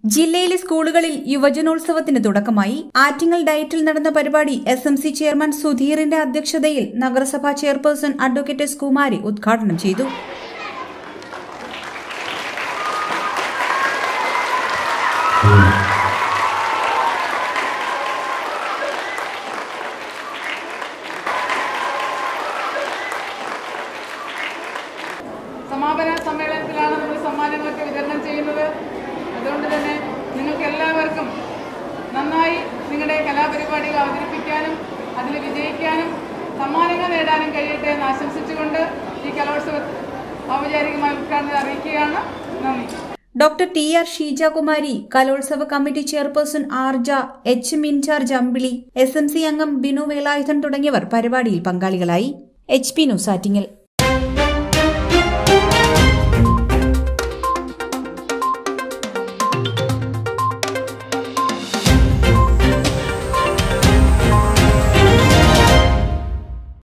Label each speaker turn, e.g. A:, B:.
A: ജില്ലയിലെ സ്കൂളുകളിൽ യുവജനോത്സവത്തിന് തുടക്കമായി ആറ്റിങ്ങൽ ഡയറ്റിൽ നടന്ന പരിപാടി എസ് എം സി ചെയർമാൻ സുധീറിന്റെ അധ്യക്ഷതയിൽ നഗരസഭാ ചെയർപേഴ്സൺ അഡ്വക്കേറ്റ് എസ് കുമാരി ഉദ്ഘാടനം ചെയ്തു
B: സമാപന സമ്മേളനത്തിലാണ് നമ്മൾ സമ്മാനങ്ങളൊക്കെ വിതരണം ചെയ്യുന്നത് അതുകൊണ്ട് തന്നെ നിങ്ങൾക്ക് എല്ലാവർക്കും നന്നായി നിങ്ങളുടെ കലാപരിപാടികൾ അവതരിപ്പിക്കാനും അതിൽ വിജയിക്കാനും സമ്മാനങ്ങൾ നേടാനും കഴിയട്ടെ എന്ന് ആശംസിച്ചുകൊണ്ട് ഈ കലോത്സവം ഔപചാരികമായി ഉദ്ഘാടനം അറിയിക്കുകയാണ് നന്ദി
A: ഡോക്ടർ ടി ആർ ഷീജകുമാരി കലോത്സവ കമ്മിറ്റി ചെയർപേഴ്സൺ ആർജ H M in charge Ambili S M C അംഗം ബിനു വേലായുധൻ തുടങ്ങിയവർ പരിപാടിയിൽ പങ്കാളികളായി എച്ച് പി ന്യൂസ് ആറ്റിങ്ങൽ